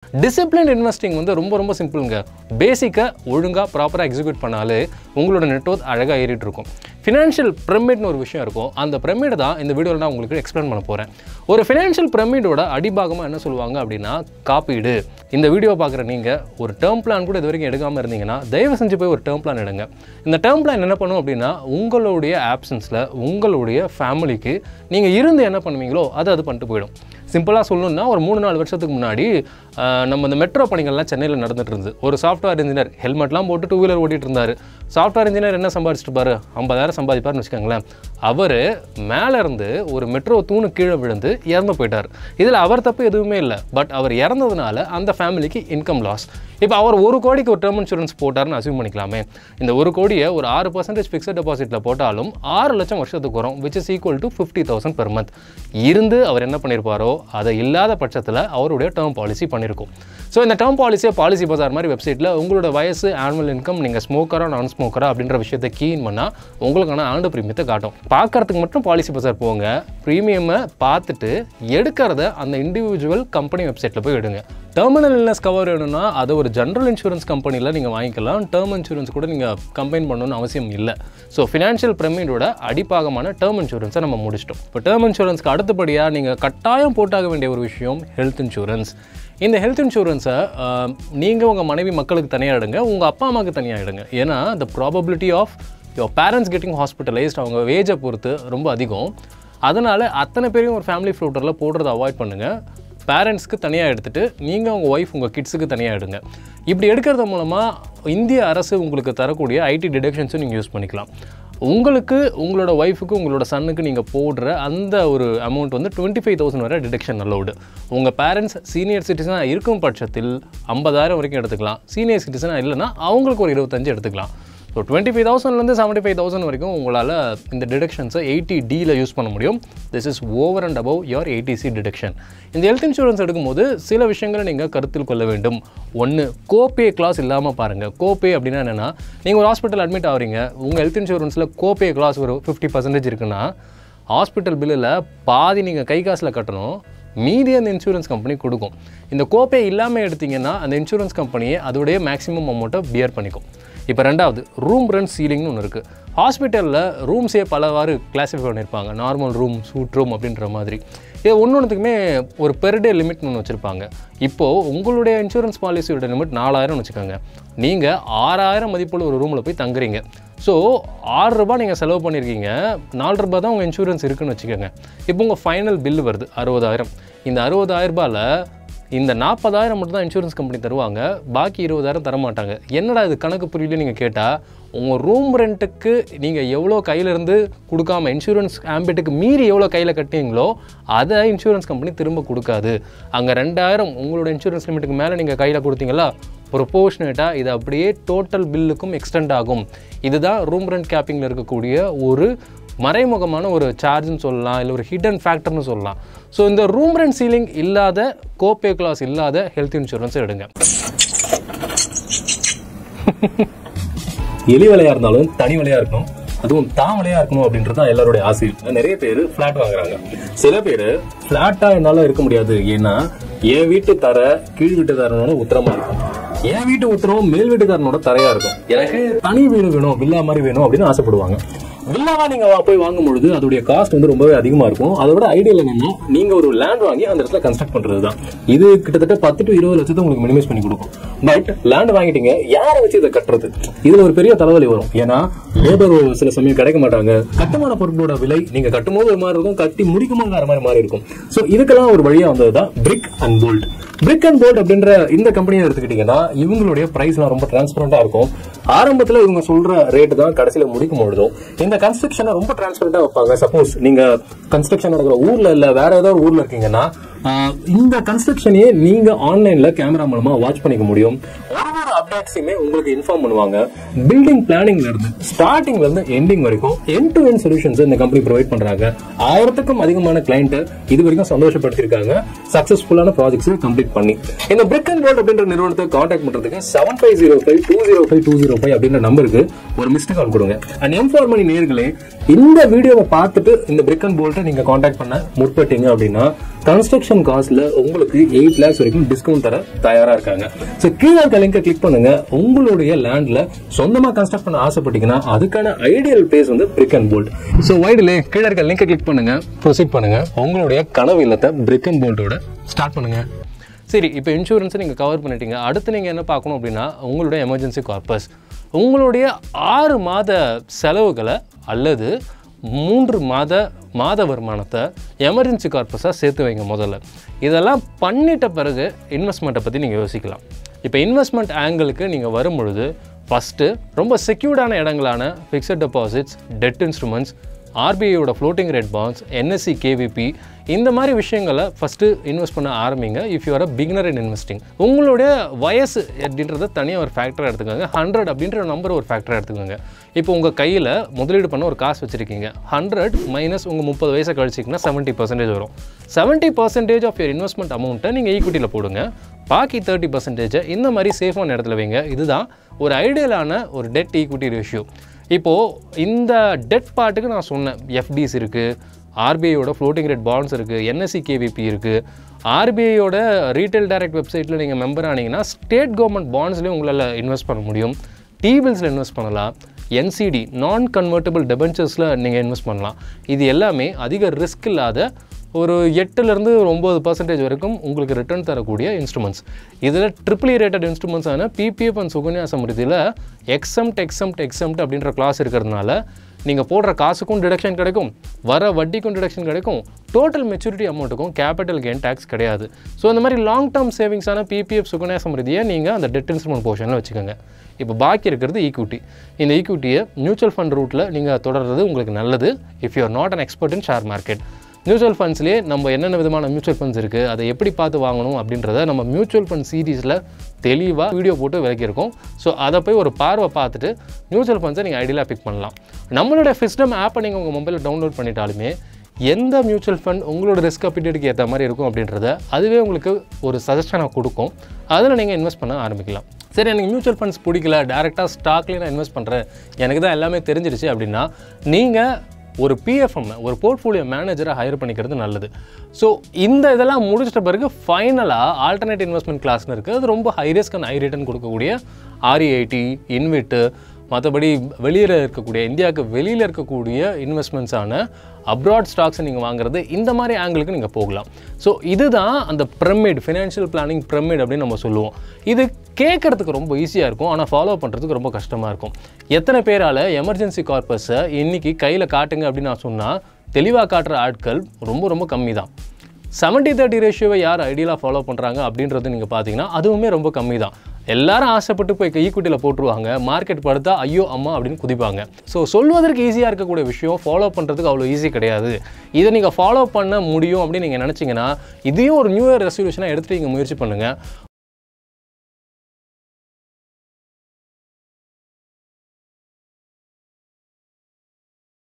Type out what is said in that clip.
discipline investing வந்து ரொம்ப ரொம்ப சிம்பிளுங்க பேசிக்காக ஒழுங்காக ப்ராப்பராக எக்ஸிக்யூட் பண்ணாலே உங்களோட நெட்ஒர்க் அழகாக ஏறிட்டு இருக்கும் ஃபினான்ஷியல் பிரமிட்னு ஒரு விஷயம் இருக்கும் அந்த பிரமிடை தான் இந்த வீடியோவில் நான் உங்களுக்கு எக்ஸ்பிளைன் பண்ண போகிறேன் ஒரு ஃபினான்ஷியல் பிரமிடோட அடிபாகமாக என்ன சொல்லுவாங்க அப்படின்னா காப்பீடு இந்த வீடியோ பார்க்குற நீங்கள் ஒரு டேர்ம் பிளான் கூட இது வரைக்கும் எடுக்காமல் இருந்தீங்கன்னா தயவு செஞ்சு போய் ஒரு டேர்ம் பிளான் எடுங்க இந்த டேர்ம் பிளான் என்ன பண்ணும் அப்படின்னா உங்களுடைய ஆப்சன்ஸில் உங்களுடைய ஃபேமிலிக்கு நீங்கள் இருந்து என்ன பண்ணுவீங்களோ அதை அது பண்ணிட்டு போயிடும் சிம்பிளாக சொல்லணும்னா ஒரு மூணு நாலு வருஷத்துக்கு முன்னாடி ஆஹ், நம்ம இந்த மெட்ரோ பணிகள்லாம் சென்னையில் நடந்துட்டு இருந்தது ஒரு சாஃப்ட்வேர் இன்ஜினியர் ஹெல்மெட்லாம் போட்டு டூ வீலர் ஓட்டிட்டு இருந்தார் சாஃப்ட்வேர் இன்ஜினியர் என்ன சம்பாதிச்சிட்டு பாரு ஐம்பதாயிரம் சம்பாதிப்பார்னு வச்சுக்கோங்களேன் அவர் மேலே இருந்து ஒரு மெட்ரோ தூணு கீழே விழுந்து இறந்து போயிட்டார் இதில் அவர் தப்பு எதுவுமே இல்லை பட் அவர் இறந்ததுனால அந்த ஃபேமிலிக்கு இன்கம் லாஸ் இப்போ அவர் ஒரு கோடிக்கு ஒரு டேர்ம் இன்சூரன்ஸ் போட்டார்னு அசியூம் பண்ணிக்கலாமே இந்த ஒரு கோடியை ஒரு ஆறு பர்சன்டேஜ் ஃபிக்ஸட் டெபாசிட்டில் போட்டாலும் ஆறு லட்சம் வருஷத்துக்கு வரும் which is equal to fifty thousand per month இருந்து அவர் என்ன பண்ணியிருப்பாரோ அதை இல்லாத பட்சத்தில் அவருடைய டேர்ம் பாலிசி பண்ணியிருக்கும் ஸோ இந்த டேர்ம் பாலிசியை பாலிசி பஜார் மாதிரி வெப்சைட்டில் உங்களோட வயசு ஆனுவல் இன்கம் நீங்கள் ஸ்மோக்கரா நான் ஸ்மோக்கரா அப்படின்ற விஷயத்தை கீன் பண்ணால் உங்களுக்கான ஆண்டு ப்ரீமியத்தை காட்டும் பார்க்கறதுக்கு மட்டும் பாலிசி பஜார் போங்க ப்ரீமியமை பார்த்துட்டு எடுக்கிறத அந்த இண்டிவிஜுவல் கம்பெனி வெப்சைட்டில் போய் எடுங்க டெர்மினல் இல்னஸ் கவர் வேணும்னா அதை ஒரு ஜென்ரல் இன்சூரன்ஸ் கம்பெனியில் நீங்கள் வாங்கிக்கலாம் டேர்ம் இன்சூரன்ஸ் கூட நீங்கள் கம்பைன் பண்ணணும்னு அவசியம் இல்லை ஸோ ஃபினான்ஷியல் பிரமிடோட அடிப்பாகமான டேர்ம் இன்சூரன்ஸை நம்ம முடிச்சிட்டோம் இப்போ டேர்ம் இன்சூரன்ஸ்க்கு அடுத்தபடியாக நீங்கள் கட்டாயம் போட்டாக வேண்டிய ஒரு விஷயம் ஹெல்த் இன்சூரன்ஸ் இந்த ஹெல்த் இன்சூரன்ஸை நீங்கள் உங்கள் மனைவி மக்களுக்கு தனியாக எடுங்க உங்கள் அப்பா அம்மாவுக்கு தனியாக எடுங்க ஏன்னா the probability of your parents getting hospitalised அவங்க வேஜை பொறுத்து ரொம்ப அதிகம் அதனால் அத்தனை பேரையும் ஒரு ஃபேமிலி ஃப்ளூட்டரில் போடுறதை அவாய்ட் பண்ணுங்கள் பேரண்ட்ஸ்க்கு தனியாக எடுத்துகிட்டு நீங்கள் உங்கள் ஒய்ஃப் உங்கள் கிட்ஸுக்கு தனியாக எடுங்க இப்படி எடுக்கிறது மூலமாக இந்திய அரசு உங்களுக்கு தரக்கூடிய ஐடி டிடக்ஷன்ஸும் நீங்கள் யூஸ் பண்ணிக்கலாம் உங்களுக்கு உங்களோட ஒய்ஃபுக்கு உங்களோட சன்னுக்கு நீங்கள் போடுற அந்த ஒரு அமௌண்ட் வந்து டுவெண்ட்டி ஃபைவ் தௌசண்ட் வரை டிடக்ஷன் அலௌடு உங்கள் பேரண்ட்ஸ் சீனியர் சிட்டிசனாக இருக்கும் பட்சத்தில் ஐம்பதாயிரம் வரைக்கும் எடுத்துக்கலாம் சீனியர் சிட்டிசனாக இல்லைன்னா அவங்களுக்கு ஒரு இருபத்தஞ்சு எடுத்துக்கலாம் ஸோ டுவெண்ட்டி ஃபைவ் தௌசண்ட்லேருந்து செவன்ட்டி ஃபைவ் தௌசண்ட் வரைக்கும் உங்களால் இந்த டிடக்ஷன்ஸை எயிட்டி டியில் யூஸ் பண்ண முடியும் this is over and above your eighty C deduction இந்த ஹெல்த் இன்சூரன்ஸ் எடுக்கும்போது சில விஷயங்களை நீங்கள் கருத்தில் கொள்ள வேண்டும் ஒன்று கோபே கிளாஸ் இல்லாமல் பாருங்கள் கோபே அப்படின்னா என்னென்னா நீங்கள் ஒரு ஹாஸ்பிட்டல் அட்மிட் ஆகிறீங்க உங்கள் ஹெல்த் இன்சூரன்ஸில் கோபே கிளாஸ் ஒரு ஃபிஃப்டி பர்சன்டேஜ் இருக்குன்னா ஹாஸ்பிட்டல் பில்லில் பாதி நீங்கள் கை காசில் கட்டணும் மீதி அந்த இன்சூரன்ஸ் கம்பெனி கொடுக்கும் இந்த கோப்பே இல்லாமல் எடுத்தீங்கன்னா அந்த இன்சூரன்ஸ் கம்பெனியே அதோடைய மேக்ஸிமம் அமௌண்ட்டை பியர் பண்ணிக்கும் இப்போ ரெண்டாவது ரூம் ரெண்ட் சீலிங்னு ஒன்று இருக்குது ஹாஸ்பிட்டலில் ரூம்ஸே பலவாறு கிளாஸிஃபை பண்ணியிருப்பாங்க நார்மல் ரூம் சூட் ரூம் அப்படின்ற மாதிரி இது ஒன்று ஒன்றுத்துக்குமே ஒரு பெர் டே லிமிட்னு ஒன்று வச்சுருப்பாங்க இப்போது உங்களுடைய இன்சூரன்ஸ் பாலிசியோட லிமிட் நாலாயிரம்னு வச்சுக்கோங்க நீங்கள் ஆறாயிரம் மதிப்புள்ள ஒரு ரூமில் போய் தங்குறீங்க ஸோ ஆறு ரூபாய் நீங்கள் செலவு பண்ணியிருக்கீங்க நாலு ரூபாய் தான் உங்கள் இன்சூரன்ஸ் இருக்குன்னு வச்சுக்கோங்க இப்போ உங்கள் ஃபைனல் பில்லு வருது அறுபதாயிரம் இந்த அறுபதாயிரம் ரூபாயில் இந்த நாற்பதாயிரம் மட்டும் தான் இன்சூரன்ஸ் கம்பெனி தருவாங்க பாக்கி இருபதாயிரம் தர மாட்டாங்க என்னடா இது கணக்கு புரியல நீங்கள் கேட்டால் உங்கள் ரூம் ரெண்ட்டுக்கு நீங்கள் எவ்வளோ கையிலேருந்து கொடுக்காம இன்சூரன்ஸ் ஆம்பிட்டுக்கு மீறி எவ்வளோ கையில் கட்டினீங்களோ அதை இன்சூரன்ஸ் கம்பெனி திரும்ப கொடுக்காது அங்கே ரெண்டாயிரம் உங்களோட இன்சூரன்ஸ் லிமிட்டுக்கு மேலே நீங்கள் கையில் கொடுத்தீங்களா ப்ரொபோர்ஷனேட்டாக இது அப்படியே டோட்டல் பில்லுக்கும் எக்ஸ்டெண்ட் ஆகும் இதுதான் ரூம் ரெண்ட் கேப்பிங்கில் இருக்கக்கூடிய ஒரு மறைமுகமான ஒரு சார்ஜ்னு சொல்லலாம் இல்லை ஒரு ஹிடன் ஃபேக்டர்னு சொல்லலாம் ஸோ இந்த ரூம் ரெண்ட் சீலிங் இல்லாத கோபே கிளாஸ் இல்லாத ஹெல்த் இன்சூரன்ஸ் எடுங்க எலி வலையா இருந்தாலும் தனி வலையா இருக்கணும் அதுவும் தாமலையா இருக்கணும் அப்படின்றது தான் எல்லாருடைய ஆசை நிறைய பேர் ஃபிளாட் வாங்குறாங்க சில பேர் ஃபிளாட்டா என்னால இருக்க முடியாது ஏன்னா என் வீட்டு தர கீழ் வீட்டுக்காரனோட உத்தரமா இருக்கும் என் வீட்டு உத்தரவும் மேல் வீட்டுக்காரனோட தரையா இருக்கும் எனக்கு தனி வீடு வேணும் வில்லா மாதிரி வேணும் அப்படின்னு ஆசைப்படுவாங்க வில்லாவா நீங்க வா- போய் வாங்கும் பொழுது அதோடைய காஸ்ட் வந்து ரொம்பவே அதிகமா இருக்கும் அதோட ஐடியல் என்னன்னா நீங்க ஒரு லேண்ட் வாங்கி அந்த இடத்துல கன்ஸ்ட்ரக்ட் பண்றது தான் இது கிட்டத்தட்ட பத்து டு இருபது லட்சத்தை உங்களுக்கு மினிமைஸ் பண்ணி கொடுக்கும் பட் லேண்ட் வாங்கிட்டீங்க யாரை வச்சு இதை கட்டுறது இதுல ஒரு பெரிய தலைவலி வரும் ஏன்னா லேபர் சில சமயம் கிடைக்க மாட்டாங்க கட்டுமான பொருட்களோட விலை நீங்க கட்டும்போது ஒரு மாதிரி இருக்கும் கட்டி முடிக்கும் போது வேற மாதிரி மாறி இருக்கும் சோ இதுக்கெல்லாம் ஒரு வழியா வந்ததுதான் brick and bolt brick and bolt அப்படின்ற இந்த கம்பெனியை எடுத்துக்கிட்டீங்கன்னா இவங்களுடைய பிரைஸ்லாம் ரொம்ப டிரான்ஸ்பரண்டா இருக்கும் ஆரம்பத்துல இவங்க சொல்ற ரேட் தான் கடைசியில முடிக்கும் பொழுதும் இந்த கன்ஸ்ட்ரக்ஷனை ரொம்ப டிரான்ஸ்பரண்டா வைப்பாங்க சப்போஸ் நீங்க கன்ஸ்ட்ரக்ஷன் நடக்கிற ஊர்ல இல்ல வேற ஏதாவது ஒரு ஊர்ல இருக்கீங்கன்னா ஆஹ், இந்த கன்ஸ்ட்ரக்ஷனையே நீங்க ஆன்லைன்ல கேமரா மூலமா வாட்ச் பண்ணிக்க முடியும் ஒரு ஒரு அப்டேட்ஸையுமே உங்களுக்கு இன்ஃபார்ம் பண்ணுவாங்க பில்டிங் பிளானிங்ல இருந்து ஸ்டார்டிங்ல இருந்து எண்டிங் வரைக்கும் என் டு என் சொல்யூஷன்ஸ் இந்த கம்பெனி ப்ரொவைட் பண்றாங்க ஆயிரத்துக்கும் அதிகமான கிளைண்ட் இது வரைக்கும் சந்தோஷப்படுத்திருக்காங்க சக்சஸ்ஃபுல்லான ப்ராஜெக்ட்ஸ் கம்ப்ளீட் பண்ணி இந்த பிரிக் அண்ட் போல்ட் அப்படின்ற நிறுவனத்தை காண்டாக்ட் பண்றதுக்கு seven five zero five two zero five two zero five அப்படின்ற நம்பருக்கு ஒரு மிஸ்டு கால் கொடுங்க அண்ட் எம் ஃபார் மணி நேர்களே இந்த வீடியோவை பார்த்துட்டு இந்த பிரிக் அண்ட் போல்ட்டை நீங்க காண்டாக்ட் பண்ண முற்பட்டீங்க அப்படின்னா கன்ஸ்ட்ரக்ஷன் காஸ்ட்ல உங்களுக்கு எயிட் லேக்ஸ் வரைக்கும் டிஸ்கவுண்ட் தர தயாரா இருக்காங்க ஸோ கீழே இருக்க லிங்கை கிளிக் பண்ணுங்க உங்களுடைய லேண்ட்ல சொந்தமா கன்ஸ்ட்ரக்ட் பண்ண ஆசைப்பட்டீங்கன்னா அதுக்கான ஐடியல் பிளேஸ் வந்து பிரிக் அண்ட் போல்ட் ஸோ வைடிலே கீழே இருக்க லிங்கை கிளிக் பண்ணுங்க ப்ரொசீட் பண்ணுங்க உங்களுடைய கனவு இல்லத்தை பிரிக் அண்ட் போல்ட்டோட ஸ்டார்ட் பண்ணுங்க சரி இப்போ இன்சூரன்ஸை நீங்கள் கவர் பண்ணிட்டீங்க அடுத்து நீங்கள் என்ன பார்க்கணும் அப்படின்னா உங்களுடைய எமர்ஜென்சி கார்பஸ் உங்களுடைய ஆறு மாத செலவுகளை அல்லது மூன்று மாத மாத வருமானத்தை எமர்ஜென்சி கார்பஸாக சேர்த்து வைங்க முதல்ல இதெல்லாம் பண்ணிட்ட பிறகு இன்வெஸ்ட்மெண்ட்டை பற்றி நீங்கள் யோசிக்கலாம் இப்போ இன்வெஸ்ட்மெண்ட் ஆங்கிளுக்கு நீங்கள் வரும் பொழுது ஃபஸ்ட்டு ரொம்ப செக்யூர்டான இடங்களான ஃபிக்ஸட் டெபாசிட்ஸ் டெட் இன்ஸ்ட்ருமெண்ட்ஸ் ஆர்பிஐயோட floating rate bonds NSC KVP இந்த மாதிரி விஷயங்களை ஃபஸ்ட்டு இன்வெஸ்ட் பண்ண ஆரம்பிங்க if you are a beginner in investing உங்களுடைய வயசு அப்படின்றத தனியாக ஒரு ஃபேக்டராக எடுத்துக்கோங்க ஹண்ட்ரட் அப்படின்ற நம்பர் ஒரு ஃபேக்டராக எடுத்துக்கோங்க இப்போ உங்கள் கையில் முதலீடு பண்ண ஒரு காசு வச்சுருக்கீங்க ஹண்ட்ரட் மைனஸ் உங்கள் முப்பது வயசை கழிச்சிங்கன்னா செவன்ட்டி பர்சன்டேஜ் வரும் seventy percentage of your investment அமௌண்ட்டை நீங்கள் ஈக்விட்டியில் போடுங்க பாக்கி தேர்ட்டி பர்சன்டேஜை இந்த மாதிரி சேஃபான இடத்துல வைங்க இதுதான் ஒரு ஐடியலான ஒரு டெட் ஈக்விட்டி ரேஷியோ இப்போது இந்த டெட் பார்ட்டுக்கு நான் சொன்னேன் எஃப்டிஸ் இருக்குது ஆர்பிஐயோட ஃப்ளோட்டிங் ரேட் பாண்ட்ஸ் இருக்குது என்எஸ்சி கேவிபி இருக்குது ஆர்பிஐயோட ரீட்டைல் டைரக்ட் வெப்சைட்டில் நீங்கள் மெம்பர் ஆனீங்கன்னா ஸ்டேட் கவர்மெண்ட் பாண்ட்ஸ்லேயும் உங்களால் இன்வெஸ்ட் பண்ண முடியும் டிபில்ஸில் இன்வெஸ்ட் பண்ணலாம் என்சிடி நான் கன்வெர்ட்டபிள் டெபென்ச்சர்ஸில் நீங்கள் இன்வெஸ்ட் பண்ணலாம் இது எல்லாமே அதிக ரிஸ்க் இல்லாத ஒரு எட்டுலேருந்து ஒரு ஒம்பது பர்சன்டேஜ் வரைக்கும் உங்களுக்கு ரிட்டர்ன் தரக்கூடிய இன்ஸ்ட்ருமெண்ட்ஸ் இதில் ட்ரிபிளி ரேட்டட் இன்ஸ்ட்ருமெண்ட்ஸான பிபிஎஃப் அண்ட் சுகன்யா சமிருதியில் எக்ஸம்ட் எக்ஸம்ட் எக்ஸம்ட் அப்படின்ற கிளாஸ் இருக்கிறதுனால நீங்கள் போடுற காசுக்கும் டிடக்ஷன் கிடைக்கும் வர வட்டிக்கும் டிடக்ஷன் கிடைக்கும் டோட்டல் மெச்சூரிட்டி அமௌண்ட்டுக்கும் கேபிட்டல் கெயின் டேக்ஸ் கிடையாது ஸோ இந்த மாதிரி லாங் டேர்ம் சேவிங்ஸான பிபிஎஃப் சுகன்யா சமிருதியை நீங்கள் அந்த டெட் இன்ஸ்ட்ருமெண்ட் போர்ஷனில் வச்சுக்கோங்க இப்போ பாக்கி இருக்கிறது ஈக்விட்டி இந்த ஈக்விட்டியை மியூச்சுவல் ஃபண்ட் ரூட்டில் நீங்கள் தொடர்றது உங்களுக்கு நல்லது if you are not an expert in share market mutual ஃபண்ட்ஸ்லேயே நம்ம என்னென்ன விதமான மியூச்சுவல் ஃபண்ட்ஸ் இருக்குது அதை எப்படி பார்த்து வாங்கணும் அப்படின்றத நம்ம மியூச்சுவல் ஃபண்ட் சீரீஸில் தெளிவாக வீடியோ போட்டு விளக்கியிருக்கோம் ஸோ அதை போய் ஒரு பார்வை பார்த்துட்டு மியூச்சுவல் ஃபண்ட்ஸை நீங்கள் ஐடியலாக பிக் பண்ணலாம் நம்மளோட ஃபிஸ்டம் ஆப்பை நீங்கள் உங்கள் மொபைலில் டவுன்லோட் பண்ணிட்டாலுமே எந்த மியூச்சுவல் ஃபண்ட் உங்களோட ரிஸ்க் அப்பிடேட்டுக்கு ஏற்ற மாதிரி இருக்கும் அப்படின்றத அதுவே உங்களுக்கு ஒரு சஜஷனை கொடுக்கும் அதில் நீங்கள் இன்வெஸ்ட் பண்ண ஆரம்பிக்கலாம் சரி எனக்கு மியூச்சுவல் ஃபண்ட்ஸ் பிடிக்கல டேரெக்டாக ஸ்டாக்லேயே நான் இன்வெஸ்ட் பண்ணுறேன் எனக்கு தான் எல்லாமே தெரிஞ்சிருச்சு அப்படின்னா நீங்கள் ஒரு பிஎஃப்எம் ஒரு போர்ட்ஃபோலியோ மேனேஜரை ஹையர் பண்ணிக்கிறது நல்லது ஸோ இந்த இதெல்லாம் முடிச்சிட்ட பிறகு ஃபைனலாக ஆல்டர்னேட் இன்வெஸ்ட்மெண்ட் கிளாஸ்னு இருக்குது அது ரொம்ப high risk and high return கொடுக்கக்கூடிய ஆர்இஐடி இன்விட்டு மற்றபடி வெளியில் இருக்கக்கூடிய இந்தியாவுக்கு வெளியில் இருக்கக்கூடிய இன்வெஸ்ட்மெண்ட்ஸான அப்ராட் ஸ்டாக்ஸை நீங்கள் வாங்குறது இந்த மாதிரி ஆங்கிளுக்கு நீங்கள் போகலாம் ஸோ இதுதான் அந்த பிரமிட் ஃபினான்ஷியல் பிளானிங் பிரமிட் அப்படின்னு நம்ம சொல்லுவோம் இது கேட்குறதுக்கு ரொம்ப ஈஸியாக இருக்கும் ஆனால் ஃபாலோ பண்ணுறதுக்கு ரொம்ப கஷ்டமாக இருக்கும் எத்தனை பேரால் எமர்ஜென்சி கார்பஸை இன்றைக்கி கையில் காட்டுங்க அப்படின்னு நான் சொன்னால் தெளிவாக காட்டுற ஆட்கள் ரொம்ப ரொம்ப கம்மி தான் செவன்ட்டி தேர்ட்டி ரேஷியோவை யார் ஐடியலாக ஃபாலோ பண்ணுறாங்க அப்படின்றது நீங்கள் பார்த்தீங்கன்னா அதுவுமே ரொம்ப கம்மி தான் எல்லாரும் ஆசைப்பட்டு போய் ஈக்குவிட்டியில் போட்டுருவாங்க மார்க்கெட் படுத்தா ஐயோ அம்மா அப்படின்னு குதிப்பாங்க ஸோ சொல்வதற்கு ஈஸியாக இருக்கக்கூடிய விஷயம் ஃபாலோ பண்ணுறதுக்கு அவ்வளோ ஈஸி கிடையாது இதை நீங்கள் ஃபாலோ பண்ண முடியும் அப்படின்னு நீங்கள் நினச்சிங்கன்னா இதையும் ஒரு நியூ இயர் ரெசல்யூஷனாக எடுத்துகிட்டு நீங்கள் முயற்சி பண்ணுங்கள்